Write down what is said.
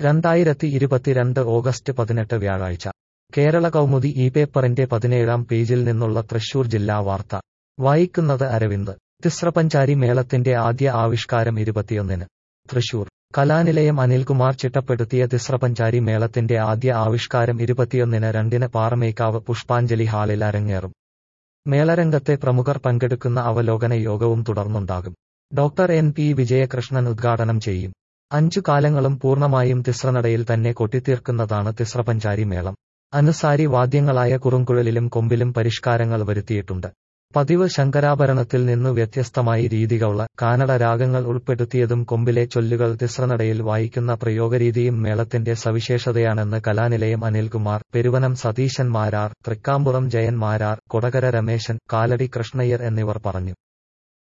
രണ്ടായിരത്തി ഇരുപത്തിരണ്ട് ഓഗസ്റ്റ് പതിനെട്ട് വ്യാഴാഴ്ച കേരള കൗമുദി ഈ പേപ്പറിന്റെ പതിനേഴാം പേജിൽ നിന്നുള്ള തൃശൂർ ജില്ലാ വാർത്ത വായിക്കുന്നത് അരവിന്ദ് തിസ്രപഞ്ചാരി മേളത്തിന്റെ ആദ്യ ആവിഷ്കാരം ഇരുപത്തിയൊന്നിന് തൃശൂർ കലാനിലയം അനിൽകുമാർ ചിട്ടപ്പെടുത്തിയ തിസ്രപഞ്ചാരി മേളത്തിന്റെ ആദ്യ ആവിഷ്കാരം ഇരുപത്തിയൊന്നിന് രണ്ടിന് പാറമേക്കാവ് പുഷ്പാഞ്ജലി ഹാളിൽ അരങ്ങേറും മേളരംഗത്തെ പ്രമുഖർ പങ്കെടുക്കുന്ന അവലോകന യോഗവും തുടർന്നുണ്ടാകും ഡോക്ടർ എൻ പി വിജയകൃഷ്ണൻ ഉദ്ഘാടനം ചെയ്യും അഞ്ചു കാലങ്ങളും പൂർണ്ണമായും തിസ്രനടയിൽ തന്നെ കൊട്ടിത്തീർക്കുന്നതാണ് തിസ്രപഞ്ചാരി മേളം അനുസാരി വാദ്യങ്ങളായ കുറുങ്കുഴലിലും കൊമ്പിലും പരിഷ്കാരങ്ങൾ വരുത്തിയിട്ടുണ്ട് പതിവ് ശങ്കരാഭരണത്തിൽ നിന്നു വ്യത്യസ്തമായി രീതികളുള്ള കാനഡ രാഗങ്ങൾ ഉൾപ്പെടുത്തിയതും കൊമ്പിലെ ചൊല്ലുകൾ തിസ്രനടയിൽ വായിക്കുന്ന പ്രയോഗരീതിയും മേളത്തിന്റെ സവിശേഷതയാണെന്ന് കലാനിലയം അനിൽകുമാർ പെരുവനം സതീശൻ മാരാർ തൃക്കാമ്പുറം ജയൻ മാരാർ കൊടകര രമേശൻ കാലടി കൃഷ്ണയ്യർ എന്നിവർ പറഞ്ഞു